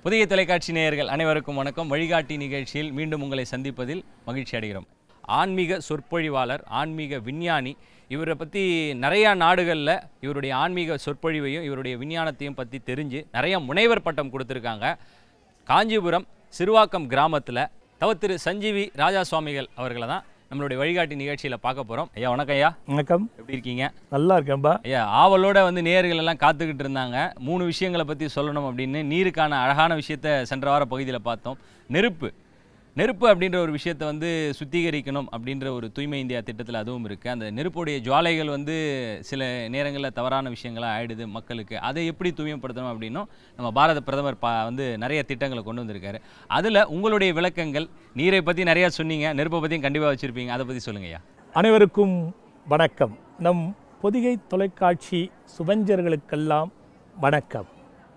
புதிய தொலைக்காட்சி நேயர்கள் அனைவருக்கும் வணக்கம் வழிகாட்டி நிகழ்ச்சியில் மீண்டும் உங்களை சந்திப்பதில் மகிழ்ச்சி அடைகிறோம் ஆன்மீக சொற்பொழிவாளர் ஆன்மீக விஞ்ஞானி இவரை பற்றி நிறையா நாடுகளில் இவருடைய ஆன்மீக சொற்பொழிவையும் இவருடைய விஞ்ஞானத்தையும் பற்றி தெரிஞ்சு நிறைய முனைவர் பட்டம் கொடுத்துருக்காங்க காஞ்சிபுரம் சிறுவாக்கம் கிராமத்தில் தவ திரு சஞ்சீவி ராஜா சுவாமிகள் அவர்களை தான் நம்மளுடைய வழிகாட்டி நிகழ்ச்சியில் பார்க்க போகிறோம் ஐயா வணக்கம் ஐயா வணக்கம் எப்படி இருக்கீங்க நல்லா இருக்கேன்பா ஐயா ஆவலோட வந்து நேயர்கள் எல்லாம் காத்துக்கிட்டு இருந்தாங்க மூணு விஷயங்களை பற்றி சொல்லணும் அப்படின்னு நீருக்கான அழகான விஷயத்த சென்ற வார பகுதியில் பார்த்தோம் நெருப்பு நெருப்பு அப்படின்ற ஒரு விஷயத்தை வந்து சுத்திகரிக்கணும் அப்படின்ற ஒரு தூய்மை இந்தியா திட்டத்தில் அதுவும் இருக்குது அந்த நெருப்புடைய ஜுவாலைகள் வந்து சில நேரங்களில் தவறான விஷயங்களாக ஆயிடுது மக்களுக்கு அதை எப்படி தூய்மைப்படுத்தணும் அப்படின்னும் நம்ம பாரத பிரதமர் பா வந்து நிறைய திட்டங்களை கொண்டு வந்திருக்காரு அதில் உங்களுடைய விளக்கங்கள் நீரை பற்றி நிறையா சொன்னீங்க நெருப்பை பற்றியும் கண்டிப்பாக வச்சுருப்பீங்க அதை பற்றி சொல்லுங்கய்யா அனைவருக்கும் வணக்கம் நம் பொதிகை தொலைக்காட்சி சுபஞ்சர்களுக்கெல்லாம் வணக்கம்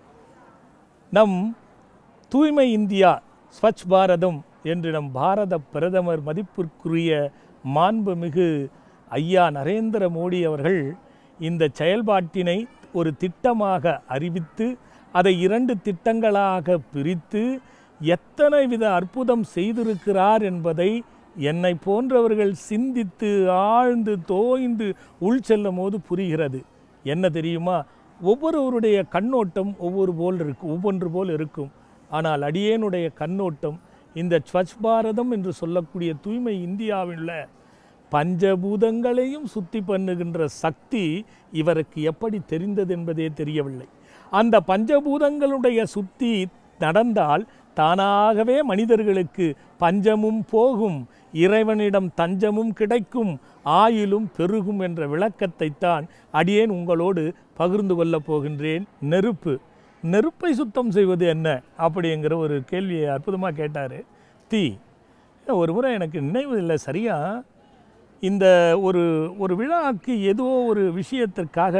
நம் தூய்மை இந்தியா ஸ்வச் பாரதம் என்று நம் பாரத பிரதமர் மதிப்பிற்குரிய மாண்புமிகு ஐயா நரேந்திர மோடி அவர்கள் இந்த செயல்பாட்டினை ஒரு திட்டமாக அறிவித்து அதை இரண்டு திட்டங்களாக பிரித்து எத்தனை வித அற்புதம் செய்திருக்கிறார் என்பதை என்னை போன்றவர்கள் சிந்தித்து ஆழ்ந்து தோய்ந்து உள் செல்லும் போது புரிகிறது என்ன தெரியுமா ஒவ்வொருவருடைய கண்ணோட்டம் ஒவ்வொரு போல் இருக்கும் ஒவ்வொன்று போல் இருக்கும் ஆனால் அடியேனுடைய கண்ணோட்டம் இந்த ஸ்வச் பாரதம் என்று சொல்லக்கூடிய தூய்மை இந்தியாவில் உள்ள பஞ்சபூதங்களையும் சுத்தி பண்ணுகின்ற சக்தி இவருக்கு எப்படி தெரிந்தது என்பதே தெரியவில்லை அந்த பஞ்சபூதங்களுடைய சுத்தி நடந்தால் தானாகவே மனிதர்களுக்கு பஞ்சமும் போகும் இறைவனிடம் தஞ்சமும் கிடைக்கும் ஆயிலும் பெருகும் என்ற விளக்கத்தை தான் அடியேன் உங்களோடு பகிர்ந்து கொள்ளப் போகின்றேன் நெருப்பு நெருப்பை சுத்தம் செய்வது என்ன அப்படிங்கிற ஒரு கேள்வியை அற்புதமாக கேட்டார் தீ ஒரு முறை எனக்கு நினைவு இல்லை சரியா இந்த ஒரு ஒரு விழாவுக்கு ஏதோ ஒரு விஷயத்திற்காக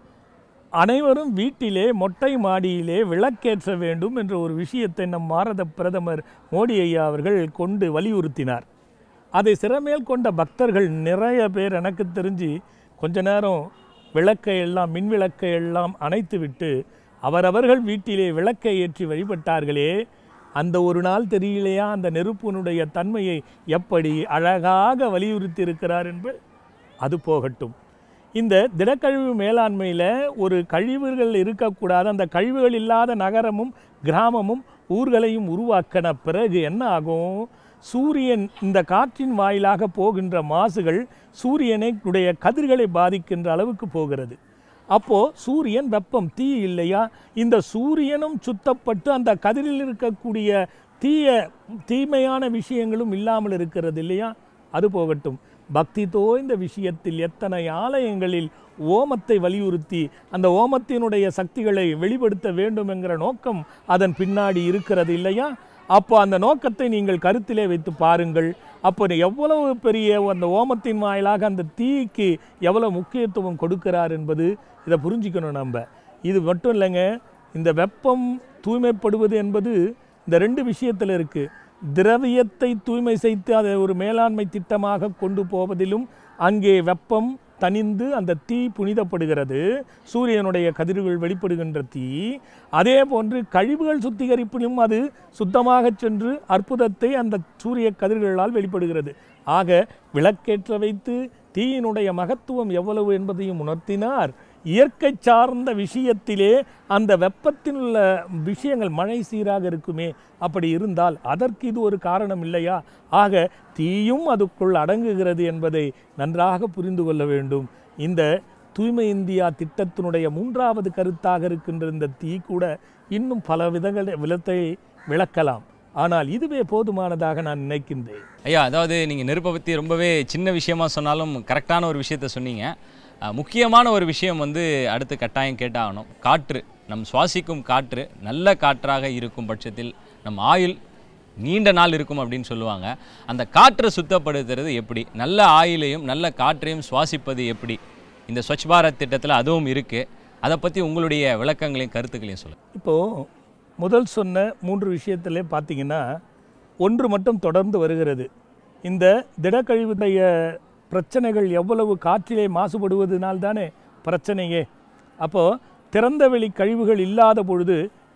அனைவரும் வீட்டிலே மொட்டை மாடியிலே விளக்கேற்ற வேண்டும் என்ற ஒரு விஷயத்தை நம் பாரத பிரதமர் மோடி ஐயா அவர்கள் கொண்டு வலியுறுத்தினார் அதை சிறமேல் கொண்ட பக்தர்கள் நிறைய பேர் எனக்கு தெரிஞ்சு கொஞ்ச நேரம் விளக்கை எல்லாம் மின் விளக்கை எல்லாம் அணைத்துவிட்டு அவரவர்கள் வீட்டிலே விளக்கை ஏற்றி வழிபட்டார்களே அந்த ஒரு நாள் தெரியலையா அந்த நெருப்பினுடைய தன்மையை எப்படி அழகாக வலியுறுத்தி இருக்கிறார் என்பது அது போகட்டும் இந்த திடக்கழிவு மேலாண்மையில் ஒரு கழிவுகள் இருக்கக்கூடாது அந்த கழிவுகள் இல்லாத நகரமும் கிராமமும் ஊர்களையும் உருவாக்கின பிறகு என்ன ஆகும் சூரியன் இந்த காற்றின் வாயிலாக போகின்ற மாசுகள் சூரியனை உடைய கதிர்களை பாதிக்கின்ற அளவுக்கு போகிறது அப்போது சூரியன் வெப்பம் தீ இல்லையா இந்த சூரியனும் சுத்தப்பட்டு அந்த கதிரில் இருக்கக்கூடிய தீய தீமையான விஷயங்களும் இல்லாமல் இருக்கிறது இல்லையா அது போகட்டும் பக்தி தோய்ந்த விஷயத்தில் எத்தனை ஆலயங்களில் ஓமத்தை வலியுறுத்தி அந்த ஓமத்தினுடைய சக்திகளை வெளிப்படுத்த வேண்டும் என்கிற நோக்கம் அதன் பின்னாடி இருக்கிறது இல்லையா அப்போ அந்த நோக்கத்தை நீங்கள் கருத்திலே வைத்து பாருங்கள் அப்போ எவ்வளவு பெரிய அந்த ஓமத்தின் வாயிலாக அந்த தீக்கு எவ்வளவு முக்கியத்துவம் கொடுக்கிறார் என்பது இதை புரிஞ்சுக்கணும் நம்ம இது மட்டும் இல்லைங்க இந்த வெப்பம் தூய்மைப்படுவது என்பது இந்த ரெண்டு விஷயத்தில் இருக்குது திரவியத்தை தூய்மை செய்து அதை ஒரு மேலாண்மை திட்டமாக கொண்டு போவதிலும் அங்கே வெப்பம் தனிந்து அந்த தீ புனிதப்படுகிறது சூரியனுடைய கதிர்கள் வெளிப்படுகின்ற தீ அதே போன்று கழிவுகள் சுத்திகரிப்பிலும் அது சுத்தமாக சென்று அற்புதத்தை அந்த சூரிய கதிர்களால் வெளிப்படுகிறது ஆக விளக்கேற்ற வைத்து தீயினுடைய மகத்துவம் எவ்வளவு என்பதையும் உணர்த்தினார் இயற்கை சார்ந்த விஷயத்திலே அந்த வெப்பத்தில் உள்ள விஷயங்கள் மழை சீராக இருக்குமே அப்படி இருந்தால் அதற்கு இது ஒரு காரணம் இல்லையா ஆக தீயும் அதுக்குள் அடங்குகிறது என்பதை நன்றாக புரிந்து கொள்ள வேண்டும் இந்த தூய்மை இந்தியா திட்டத்தினுடைய மூன்றாவது கருத்தாக இருக்கின்ற இந்த தீ கூட இன்னும் பல விதங்கள் விலத்தை விளக்கலாம் ஆனால் இதுவே போதுமானதாக நான் நினைக்கின்றேன் ஐயா அதாவது நீங்கள் நெருப்பை பற்றி ரொம்பவே சின்ன விஷயமா சொன்னாலும் கரெக்டான ஒரு விஷயத்த சொன்னீங்க அஹ், முக்கியமான ஒரு விஷயம் வந்து அடுத்து கட்டாயம் கேட்டாகணும் காற்று நம் சுவாசிக்கும் காற்று நல்ல காற்றாக இருக்கும் பட்சத்தில் நம் ஆயுள் நீண்ட நாள் இருக்கும் அப்படின்னு சொல்லுவாங்க அந்த காற்றை சுத்தப்படுத்துறது எப்படி நல்ல ஆயிலையும் நல்ல காற்றையும் சுவாசிப்பது எப்படி இந்த ஸ்வச் பாரத் திட்டத்தில் அதுவும் இருக்குது அதை பற்றி உங்களுடைய விளக்கங்களையும் கருத்துக்களையும் சொல்லுங்கள் இப்போது முதல் சொன்ன மூன்று விஷயத்திலே பார்த்தீங்கன்னா ஒன்று மட்டும் தொடர்ந்து வருகிறது இந்த திடக்கழிவுடைய பிரச்சனைகள் எவ்வளவு காற்றிலே மாசுபடுவதனால் தானே பிரச்சனையே அப்போது திறந்த வெளி கழிவுகள் இல்லாத பொழுது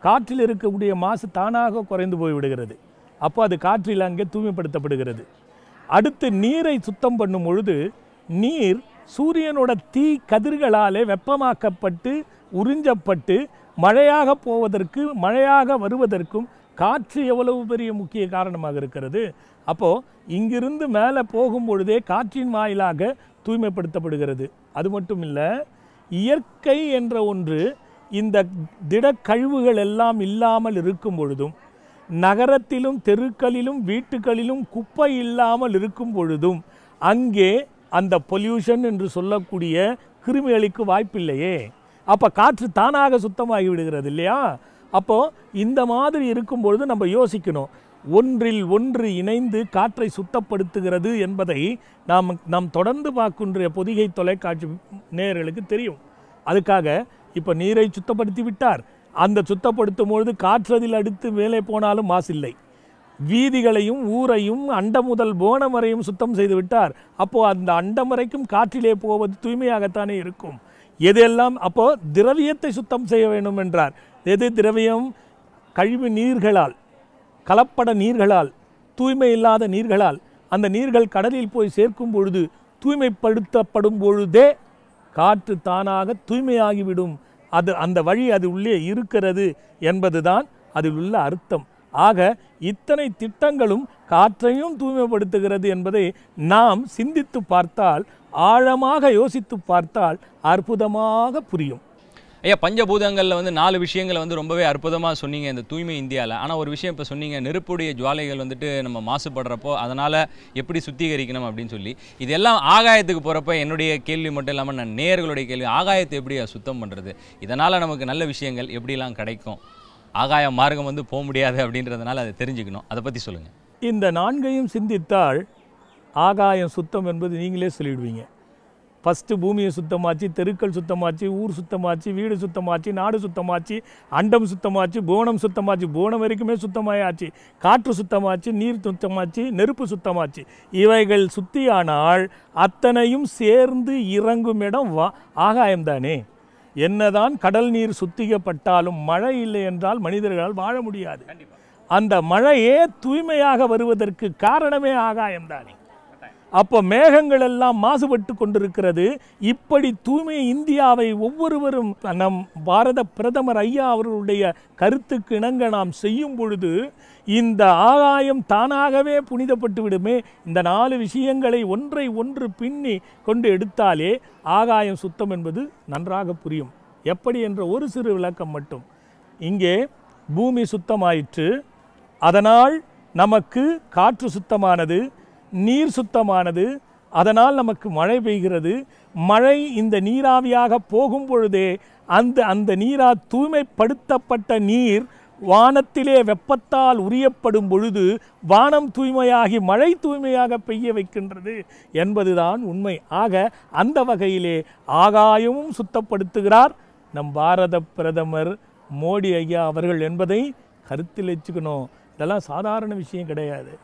காற்றில் இருக்கக்கூடிய மாசு தானாக குறைந்து போய் விடுகிறது அப்போ அது காற்றில் அங்கே தூய்மைப்படுத்தப்படுகிறது அடுத்து நீரை சுத்தம் பண்ணும் பொழுது நீர் சூரியனோட தீ கதிர்களாலே வெப்பமாக்கப்பட்டு உறிஞ்சப்பட்டு மழையாக போவதற்கு மழையாக வருவதற்கும் காற்று எவ்வளவு பெரிய முக்கிய காரணமாக இருக்கிறது அப்போது இங்கிருந்து மேலே போகும் பொழுதே காற்றின் வாயிலாக தூய்மைப்படுத்தப்படுகிறது அது மட்டும் இல்லை இயற்கை என்ற ஒன்று இந்த திடக்கழிவுகள் எல்லாம் இல்லாமல் இருக்கும் பொழுதும் நகரத்திலும் தெருக்களிலும் வீட்டுகளிலும் குப்பை இல்லாமல் இருக்கும் பொழுதும் அங்கே அந்த பொல்யூஷன் என்று சொல்லக்கூடிய கிருமிகளுக்கு வாய்ப்பில்லையே அப்போ காற்று தானாக சுத்தமாகி விடுகிறது இல்லையா அப்போது இந்த மாதிரி இருக்கும் பொழுது நம்ம யோசிக்கணும் ஒன்றில் ஒன்று இணைந்து காற்றை சுத்தப்படுத்துகிறது என்பதை நாம் நாம் தொடர்ந்து பார்க்கின்ற பொதிகை தொலைக்காட்சி நேயர்களுக்கு தெரியும் அதுக்காக இப்போ நீரை சுத்தப்படுத்தி விட்டார் அந்த சுத்தப்படுத்தும் பொழுது காற்றதில் அடுத்து மேலே போனாலும் மாசில்லை வீதிகளையும் ஊரையும் அண்டம் முதல் போனம் வரையும் சுத்தம் செய்து விட்டார் அப்போ அந்த அண்டம் வரைக்கும் காற்றிலே போவது தூய்மையாகத்தானே இருக்கும் எதெல்லாம் அப்போ திரவியத்தை சுத்தம் செய்ய வேண்டும் என்றார் எது திரவியம் கழிவு நீர்களால் கலப்பட நீர்களால் தூய்மை இல்லாத நீர்களால் அந்த நீர்கள் கடலில் போய் சேர்க்கும் பொழுது தூய்மைப்படுத்தப்படும் பொழுதே காற்று தானாக தூய்மையாகிவிடும் அது அந்த வழி அது உள்ளே இருக்கிறது என்பதுதான் அதில் உள்ள அர்த்தம் ஆக இத்தனை திட்டங்களும் காற்றையும் தூய்மைப்படுத்துகிறது என்பதை நாம் சிந்தித்து பார்த்தால் ஆழமாக யோசித்து பார்த்தால் அற்புதமாக புரியும் ஐயா பஞ்சபூதங்களில் வந்து நாலு விஷயங்களை வந்து ரொம்பவே அற்புதமாக சொன்னீங்க இந்த தூய்மை இந்தியாவில் ஆனால் ஒரு விஷயம் இப்போ சொன்னீங்க நெருப்புடைய ஜுவாலைகள் வந்துட்டு நம்ம மாசுபடுறப்போ அதனால் எப்படி சுத்திகரிக்கணும் அப்படின்னு சொல்லி இதெல்லாம் ஆகாயத்துக்கு போகிறப்ப என்னுடைய கேள்வி மட்டும் இல்லாமல் நான் நேயர்களுடைய கேள்வி ஆகாயத்தை எப்படி சுத்தம் பண்ணுறது இதனால் நமக்கு நல்ல விஷயங்கள் எப்படிலாம் கிடைக்கும் ஆகாய மார்க்கம் வந்து போக முடியாது அப்படின்றதுனால அதை தெரிஞ்சுக்கணும் அதை பற்றி சொல்லுங்கள் இந்த நான்கையும் சிந்தித்தால் ஆகாயம் சுத்தம் என்பது நீங்களே சொல்லிடுவீங்க ஃபஸ்ட்டு பூமியை சுத்தமாச்சு தெருக்கள் சுத்தமாச்சு ஊர் சுத்தமாச்சு வீடு சுத்தமாச்சு நாடு சுத்தமாச்சு அண்டம் சுத்தமாச்சு போனம் சுத்தமாச்சு போனம் வரைக்குமே சுத்தமாயாச்சு காற்று சுத்தமாச்சு நீர் சுத்தமாச்சு நெருப்பு சுத்தமாச்சு இவைகள் சுத்தியானால் அத்தனையும் சேர்ந்து இறங்கும் இடம் வா ஆகாயம்தானே என்னதான் கடல் நீர் சுத்திகப்பட்டாலும் மழை இல்லை என்றால் மனிதர்களால் வாழ முடியாது அந்த மழையே தூய்மையாக வருவதற்கு காரணமே ஆகாயம்தானே அப்போ மேகங்கள் எல்லாம் மாசுபட்டு கொண்டிருக்கிறது இப்படி தூய்மை இந்தியாவை ஒவ்வொருவரும் நம் பாரத பிரதமர் ஐயா அவர்களுடைய கருத்துக்கு இணங்க நாம் செய்யும் பொழுது இந்த ஆகாயம் தானாகவே புனிதப்பட்டு விடுமே இந்த நாலு விஷயங்களை ஒன்றை ஒன்று பின்னி கொண்டு எடுத்தாலே ஆகாயம் சுத்தம் என்பது நன்றாக புரியும் எப்படி என்ற ஒரு சிறு விளக்கம் மட்டும் இங்கே பூமி சுத்தமாயிற்று அதனால் நமக்கு காற்று சுத்தமானது நீர் சுத்தமானது அதனால் நமக்கு மழை பெய்கிறது மழை இந்த நீராவியாக போகும் பொழுதே அந்த அந்த நீரா தூய்மைப்படுத்தப்பட்ட நீர் வானத்திலே வெப்பத்தால் உரியப்படும் பொழுது வானம் தூய்மையாகி மழை தூய்மையாக பெய்ய வைக்கின்றது என்பதுதான் உண்மை ஆக அந்த வகையிலே ஆகாயமும் சுத்தப்படுத்துகிறார் நம் பாரத பிரதமர் மோடி ஐயா அவர்கள் என்பதை கருத்தில் வச்சுக்கணும் இதெல்லாம் சாதாரண விஷயம் கிடையாது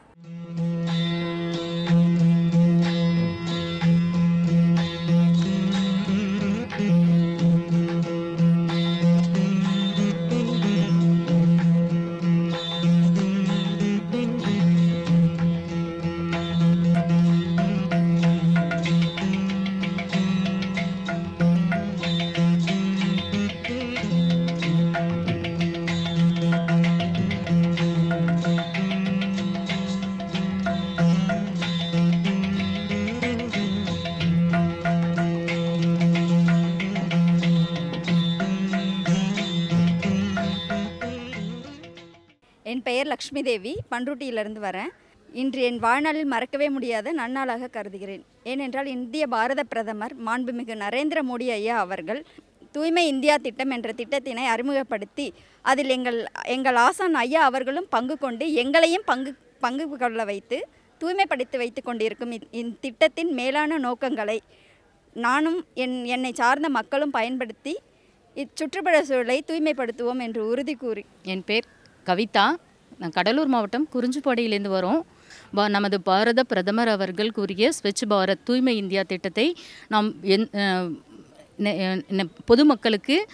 என் பெயர் லக்ஷ்மி தேவி பண்ருட்டியிலிருந்து வரேன் இன்று என் வாழ்நாளில் மறக்கவே முடியாத நன்னாளாக கருதுகிறேன் ஏனென்றால் இந்திய பாரத பிரதமர் மாண்புமிகு நரேந்திர மோடி ஐயா அவர்கள் தூய்மை இந்தியா திட்டம் என்ற திட்டத்தினை அறிமுகப்படுத்தி அதில் எங்கள் எங்கள் ஆசான் ஐயா அவர்களும் பங்கு கொண்டு எங்களையும் பங்கு பங்கு கொள்ள வைத்து தூய்மைப்படுத்தி வைத்து கொண்டிருக்கும் இத்- இத்திட்டத்தின் மேலான நோக்கங்களை நானும் என் என்னை சார்ந்த மக்களும் பயன்படுத்தி இச்சுற்றுப்புற சூழலை தூய்மைப்படுத்துவோம் என்று உறுதி கூறி என் பேர் கவிதா நான் கடலூர் மாவட்டம் குறிஞ்சிப்பாடியிலேருந்து வரோம் பா- நமது பாரத பிரதமர் அவர்கள் கூறிய ஸ்வச் பாரத் தூய்மை இந்தியா திட்டத்தை நாம் என் அஹ், நெ- நெ- பொதுமக்களுக்கு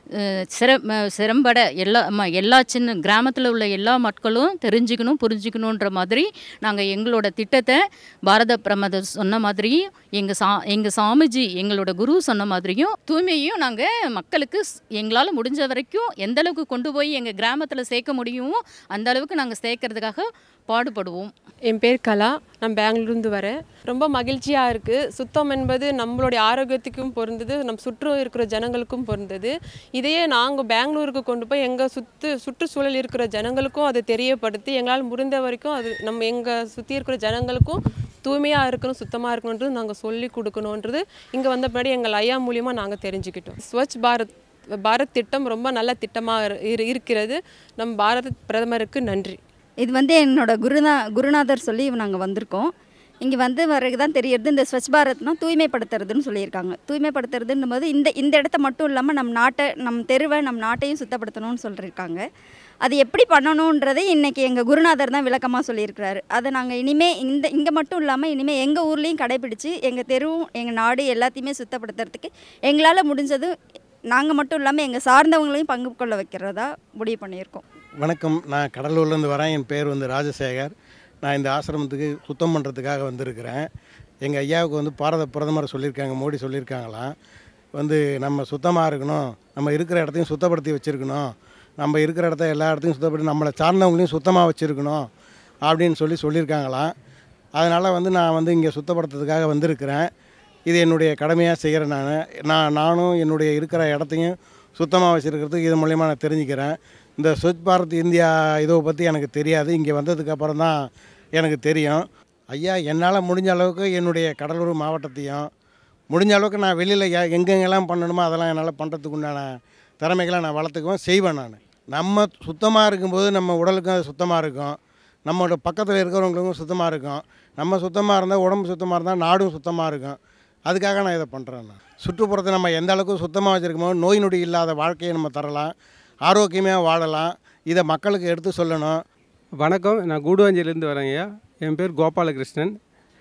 அஹ், சிற ம- சிரம்பட எல்லா ம- எல்லா சின்ன கிராமத்தில் உள்ள எல்லா மக்களும் தெரிஞ்சுக்கணும் புரிஞ்சுக்கணுன்ற மாதிரி நாங்கள் எங்களோட திட்டத்தை பாரத பிரமதர் சொன்ன மாதிரியும் எங்கள் சா எங்கள் சாமிஜி எங்களோட குரு சொன்ன மாதிரியும் தூய்மையையும் நாங்கள் மக்களுக்கு எங்களால் முடிஞ்ச வரைக்கும் எந்த அளவுக்கு கொண்டு போய் எங்கள் கிராமத்தில் சேர்க்க முடியுமோ அந்த அளவுக்கு நாங்கள் சேர்க்கறதுக்காக பாடுபடுவோம் என் பேர் கலா நான் பெங்களூர்லேருந்து வரேன் ரொம்ப மகிழ்ச்சியாக இருக்குது சுத்தம் என்பது நம்மளுடைய ஆரோக்கியத்துக்கும் பொருந்தது நம் சுற்றும் இருக்கிற ஜனங்களுக்கும் பொருந்தது இதையே நாங்கள் பெங்களூருக்கு கொண்டு போய் எங்கள் சுற்று சுற்றுச்சூழல் இருக்கிற ஜனங்களுக்கும் அதை தெரியப்படுத்தி எங்களால் முடிந்த வரைக்கும் அது நம்ம எங்கள் சுற்றி இருக்கிற ஜனங்களுக்கும் தூய்மையாக இருக்கணும் சுத்தமாக இருக்கணுன்றது நாங்கள் சொல்லி கொடுக்கணுன்றது இங்கே வந்த பின்னாடி எங்கள் ஐயா மூலியமாக நாங்கள் தெரிஞ்சுக்கிட்டோம் ஸ்வச் பாரத் பாரத் திட்டம் ரொம்ப நல்ல திட்டமாக இரு இருக்கிறது நம் பாரத பிரதமருக்கு நன்றி இது வந்து என்னோட குருநா குருநாதர் சொல்லி நாங்கள் வந்திருக்கோம் இங்கே வந்து பிறகு தான் தெரியறது இந்த ஸ்வச் பாரத்னா தூய்மைப்படுத்துறதுன்னு சொல்லியிருக்காங்க தூய்மைப்படுத்துறதுன்னும் போது இந்த இந்த இடத்த மட்டும் இல்லாமல் நம் நாட்டை நம் தெருவை நம் நாட்டையும் சுத்தப்படுத்தணும்னு சொல்லியிருக்காங்க அது எப்படி பண்ணணுன்றதை இன்றைக்கி எங்கள் குருநாதர் தான் விளக்கமாக சொல்லியிருக்கிறாரு அதை நாங்கள் இனிமேல் இந்த இங்கே மட்டும் இல்லாமல் இனிமேல் எங்கள் ஊர்லேயும் கடைபிடிச்சு எங்கள் தெருவும் எங்கள் நாடு எல்லாத்தையுமே சுத்தப்படுத்துறதுக்கு எங்களால் முடிஞ்சது நாங்கள் மட்டும் இல்லாமல் எங்கள் சார்ந்தவங்களையும் பங்கு கொள்ள வைக்கிறதா முடிவு பண்ணியிருக்கோம் வணக்கம் நான் கடலூர்லேருந்து வரேன் என் பேர் வந்து ராஜசேகர் நான் இந்த ஆசிரமத்துக்கு சுத்தம் பண்ணுறதுக்காக வந்திருக்கிறேன் எங்கள் ஐயாவுக்கு வந்து பாரத பிரதமர் சொல்லியிருக்காங்க மோடி சொல்லியிருக்காங்களாம் வந்து நம்ம சுத்தமாக இருக்கணும் நம்ம இருக்கிற இடத்தையும் சுத்தப்படுத்தி வச்சுருக்கணும் நம்ம இருக்கிற இடத்த எல்லா இடத்தையும் சுத்தப்படுத்தி நம்மளை சார்ந்தவங்களையும் சுத்தமாக வச்சுருக்கணும் அப்படின்னு சொல்லி சொல்லியிருக்காங்களாம் அதனால் வந்து நான் வந்து இங்கே சுத்தப்படுத்துறதுக்காக வந்திருக்கிறேன் இது என்னுடைய கடமையாக செய்கிறேன் நான் நான் நானும் என்னுடைய இருக்கிற இடத்தையும் சுத்தமாக வச்சுருக்கிறதுக்கு இது மூலயமா நான் தெரிஞ்சுக்கிறேன் இந்த ஸ்வச் பாரத் இந்தியா இதை பற்றி எனக்கு தெரியாது இங்கே வந்ததுக்கு அப்புறம் தான் எனக்கு தெரியும் ஐயா என்னால் முடிஞ்ச அளவுக்கு என்னுடைய கடலூர் மாவட்டத்தையும் முடிஞ்ச அளவுக்கு நான் வெளியில் எங்கெங்கெல்லாம் பண்ணணுமோ அதெல்லாம் என்னால் பண்ணுறதுக்கு உண்டான திறமைகளை நான் வளர்த்துக்குவேன் செய்வேன் நான் நம்ம சுத்தமாக இருக்கும்போது நம்ம உடலுக்கும் அது சுத்தமாக இருக்கும் நம்மளோட பக்கத்தில் இருக்கிறவங்களுக்கும் சுத்தமாக இருக்கும் நம்ம சுத்தமாக இருந்தால் உடம்பு சுத்தமாக இருந்தால் நாடும் சுத்தமாக இருக்கும் அதுக்காக நான் இதை பண்ணுறேன் நான் சுற்றுப்புறத்தை நம்ம எந்த அளவுக்கு சுத்தமாக வச்சுருக்கோமோ நோய் நொடி இல்லாத வாழ்க்கையை நம்ம தரலாம் ஆரோக்கியமாக வாழலாம் இதை மக்களுக்கு எடுத்து சொல்லணும் வணக்கம் நான் கூடுவாஞ்சியிலேருந்து வரேன் ஐயா என் பேர் கோபாலகிருஷ்ணன்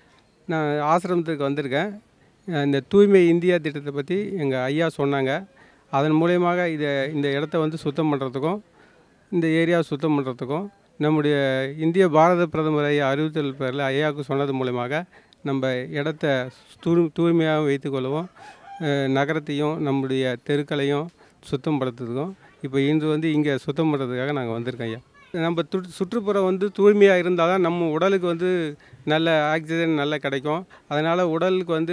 நான் ஆசிரமத்துக்கு வந்திருக்கேன் அஹ் இந்த தூய்மை இந்தியா திட்டத்தை பற்றி எங்கள் ஐயா சொன்னாங்க அதன் மூலயமாக இதை இந்த இடத்த வந்து சுத்தம் பண்ணுறதுக்கும் இந்த ஏரியாவை சுத்தம் பண்ணுறதுக்கும் நம்முடைய இந்திய பாரத பிரதமர் ஐயா அறிவுறுத்தல் பேரில் ஐயாவுக்கு சொன்னது மூலயமாக நம்ம இடத்த தூய் தூய்மையாக வைத்துக்கொள்ளவும் அஹ் நகரத்தையும் நம்முடைய தெருக்களையும் சுத்தம் படுத்துறதுக்கும் இப்போ இன்று வந்து இங்கே சுத்தம் பண்ணுறதுக்காக நாங்கள் வந்திருக்கோம் ஐயா நம்ம து சுற்றுப்புறம் வந்து தூய்மையாக இருந்தால் தான் நம்ம உடலுக்கு வந்து நல்ல ஆக்சிஜன் நல்லா கிடைக்கும் அதனால் உடலுக்கு வந்து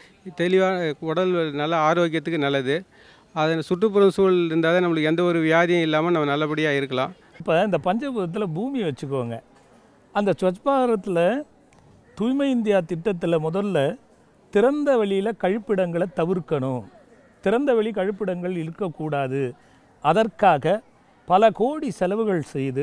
தெளிவாக உடல் நல்ல ஆரோக்கியத்துக்கு நல்லது அது சுற்றுப்புறம் சூழல் இருந்தால் தான் நம்மளுக்கு எந்த ஒரு வியாதியும் இல்லாமல் நம்ம நல்லபடியாக இருக்கலாம் இப்போ இந்த பஞ்சபூதத்தில் பூமி வச்சுக்கோங்க அந்த ஸ்வச் பாரத்தில் தூய்மை இந்தியா திட்டத்தில் முதல்ல திறந்த வெளியில் கழிப்பிடங்களை தவிர்க்கணும் திறந்த வெளி கழிப்பிடங்கள் இருக்கக்கூடாது அதற்காக பல கோடி செலவுகள் செய்து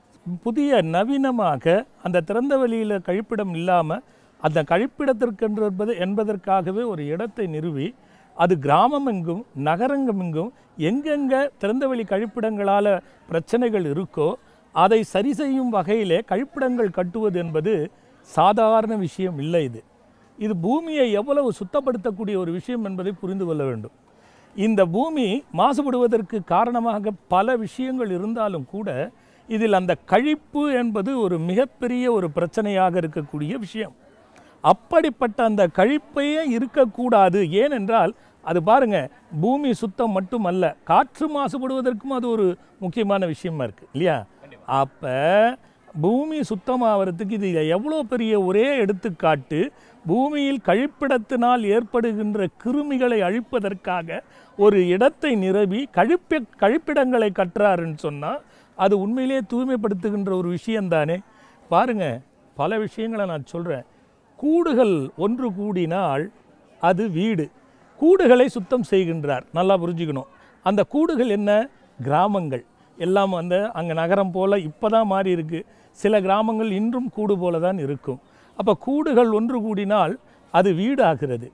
புதிய நவீனமாக அந்த திறந்த வெளியில் கழிப்பிடம் இல்லாமல் அந்த கழிப்பிடத்திற்கென்று என்பது என்பதற்காகவே ஒரு இடத்தை நிறுவி அது கிராமம் எங்கும் நகரங்கம் எங்கும் எங்கெங்கே திறந்தவெளி கழிப்பிடங்களால் பிரச்சனைகள் இருக்கோ அதை சரி செய்யும் வகையிலே கழிப்பிடங்கள் கட்டுவது என்பது சாதாரண விஷயம் இல்லை இது இது பூமியை எவ்வளவு சுத்தப்படுத்தக்கூடிய ஒரு விஷயம் என்பதை புரிந்து கொள்ள வேண்டும் இந்த பூமி மாசுபடுவதற்கு காரணமாக பல விஷயங்கள் இருந்தாலும் கூட இதில் அந்த கழிப்பு என்பது ஒரு மிகப்பெரிய ஒரு பிரச்சனையாக இருக்கக்கூடிய விஷயம் அப்படிப்பட்ட அந்த கழிப்பையே இருக்கக்கூடாது ஏனென்றால் அது பாருங்க பூமி சுத்தம் மட்டுமல்ல காற்று மாசுபடுவதற்கும் அது ஒரு முக்கியமான விஷயமா இருக்கு இல்லையா அப்போ பூமி சுத்தமாகிறதுக்கு இது எவ்வளோ பெரிய ஒரே எடுத்துக்காட்டு பூமியில் கழிப்பிடத்தினால் ஏற்படுகின்ற கிருமிகளை அழிப்பதற்காக ஒரு இடத்தை நிரவி கழிப்ப கழிப்பிடங்களை கட்டுறாருன்னு சொன்னால் அது உண்மையிலேயே தூய்மைப்படுத்துகின்ற ஒரு விஷயம்தானே பாருங்க பல விஷயங்களை நான் சொல்கிறேன் கூடுகள் ஒன்று கூடினால் அது வீடு கூடுகளை சுத்தம் செய்கின்றார் நல்லா புரிஞ்சுக்கணும் அந்த கூடுகள் என்ன கிராமங்கள் எல்லாம் வந்து அங்கே நகரம் போல் இப்போ தான் மாறி இருக்கு சில கிராமங்கள் இன்றும் கூடு போல தான் இருக்கும் அப்போ கூடுகள் ஒன்று கூடினால் அது வீடு ஆகிறது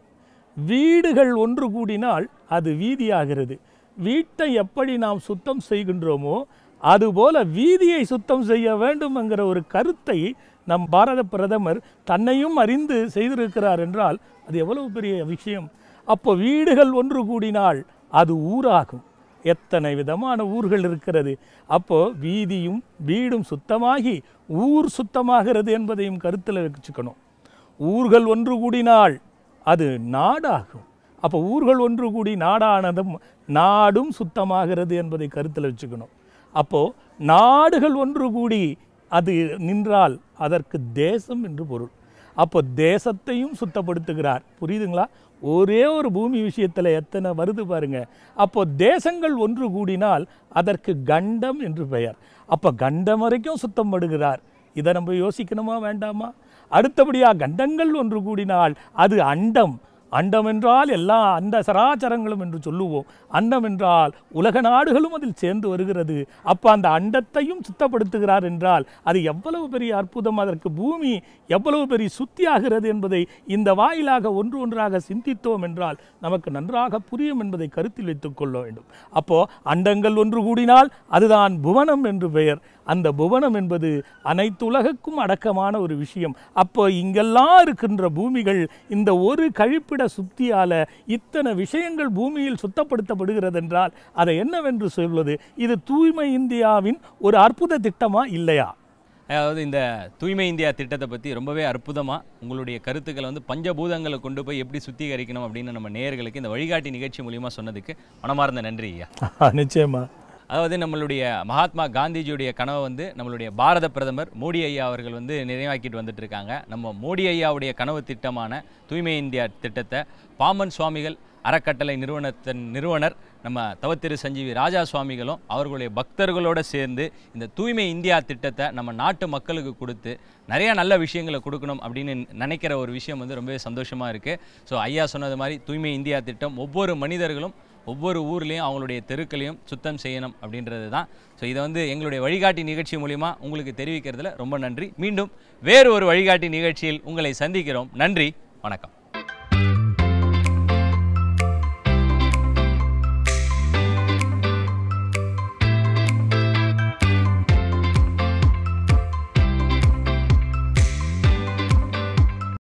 வீடுகள் ஒன்று கூடினால் அது வீதியாகிறது வீட்டை எப்படி நாம் சுத்தம் செய்கின்றோமோ அதுபோல வீதியை சுத்தம் செய்ய வேண்டும் என்கிற ஒரு கருத்தை நம் பாரத பிரதமர் தன்னையும் அறிந்து செய்திருக்கிறார் என்றால் அது எவ்வளவு பெரிய விஷயம் அப்போ வீடுகள் ஒன்று கூடினால் அது ஊராகும் எத்தனை விதமான ஊர்கள் இருக்கிறது அப்போ வீதியும் வீடும் சுத்தமாகி ஊர் சுத்தமாகிறது என்பதையும் கருத்தில் வச்சுக்கணும் ஊர்கள் ஒன்று கூடினால் அது நாடாகும் அப்போ ஊர்கள் ஒன்று கூடி நாடானதும் நாடும் சுத்தமாகிறது என்பதை கருத்தில் வச்சுக்கணும் அப்போ நாடுகள் ஒன்று கூடி அது நின்றால் அதற்கு தேசம் என்று பொருள் அப்போ தேசத்தையும் சுத்தப்படுத்துகிறார் புரியுதுங்களா ஒரே ஒரு பூமி விஷயத்தில் எத்தனை வருது பாருங்க அப்போ தேசங்கள் ஒன்று கூடினால் அதற்கு கண்டம் என்று பெயர் அப்போ கண்டம் வரைக்கும் சுத்தம் படுகிறார் இதை நம்ம யோசிக்கணுமா வேண்டாமா அடுத்தபடியாக கண்டங்கள் ஒன்று கூடினால் அது அண்டம் அண்டம் என்றால் எல்லா அண்ட சராச்சரங்களும் என்று சொல்லுவோம் அண்டம் என்றால் உலக நாடுகளும் அதில் சேர்ந்து வருகிறது அப்போ அந்த அண்டத்தையும் சுத்தப்படுத்துகிறார் என்றால் அது எவ்வளவு பெரிய அற்புதம் அதற்கு பூமி எவ்வளவு பெரிய சுத்தியாகிறது என்பதை இந்த வாயிலாக ஒன்று ஒன்றாக சிந்தித்தோம் என்றால் நமக்கு நன்றாக புரியும் என்பதை கருத்தில் வைத்துக் கொள்ள வேண்டும் அப்போ அண்டங்கள் ஒன்று கூடினால் அதுதான் புவனம் என்று பெயர் அந்த புவனம் என்பது அனைத்து உலகுக்கும் அடக்கமான ஒரு விஷயம் அப்போ இங்கெல்லாம் இருக்கின்ற பூமிகள் இந்த ஒரு கழிப்பிட சுத்தியால இத்தனை விஷயங்கள் பூமியில் சுத்தப்படுத்தப்படுகிறது என்றால் அதை என்னவென்று சொல்வது இது தூய்மை இந்தியாவின் ஒரு அற்புத திட்டமா இல்லையா அதாவது இந்த தூய்மை இந்தியா திட்டத்தை பற்றி ரொம்பவே அற்புதமாக உங்களுடைய கருத்துக்களை வந்து பஞ்சபூதங்களை கொண்டு போய் எப்படி சுத்திகரிக்கணும் அப்படின்னு நம்ம நேயர்களுக்கு இந்த வழிகாட்டி நிகழ்ச்சி மூலியமாக சொன்னதுக்கு மனமார்ந்த நன்றி ஐயா நிச்சயமா அதாவது நம்மளுடைய மகாத்மா காந்திஜியுடைய கனவை வந்து நம்மளுடைய பாரத பிரதமர் மோடி ஐயா அவர்கள் வந்து நிறைவாக்கிட்டு வந்துட்டு இருக்காங்க நம்ம மோடி ஐயாவுடைய கனவு திட்டமான தூய்மை இந்தியா திட்டத்தை பாமன் சுவாமிகள் அறக்கட்டளை நிறுவனத்தின் நிறுவனர் நம்ம தவத்திரு சஞ்சீவி ராஜா சுவாமிகளும் அவர்களுடைய பக்தர்களோட சேர்ந்து இந்த தூய்மை இந்தியா திட்டத்தை நம்ம நாட்டு மக்களுக்கு கொடுத்து நிறைய நல்ல விஷயங்களை கொடுக்கணும் அப்படின்னு நினைக்கிற ஒரு விஷயம் வந்து ரொம்பவே சந்தோஷமாக இருக்குது ஸோ ஐயா சொன்னது மாதிரி தூய்மை இந்தியா திட்டம் ஒவ்வொரு மனிதர்களும் ஒவ்வொரு ஊர்லேயும் அவங்களுடைய தெருக்களையும் சுத்தம் செய்யணும் அப்படின்றது தான் ஸோ இதை வந்து எங்களுடைய வழிகாட்டி நிகழ்ச்சி மூலிமா உங்களுக்கு தெரிவிக்கிறதுல ரொம்ப நன்றி மீண்டும் வேறு ஒரு வழிகாட்டி நிகழ்ச்சியில் உங்களை சந்திக்கிறோம் நன்றி வணக்கம்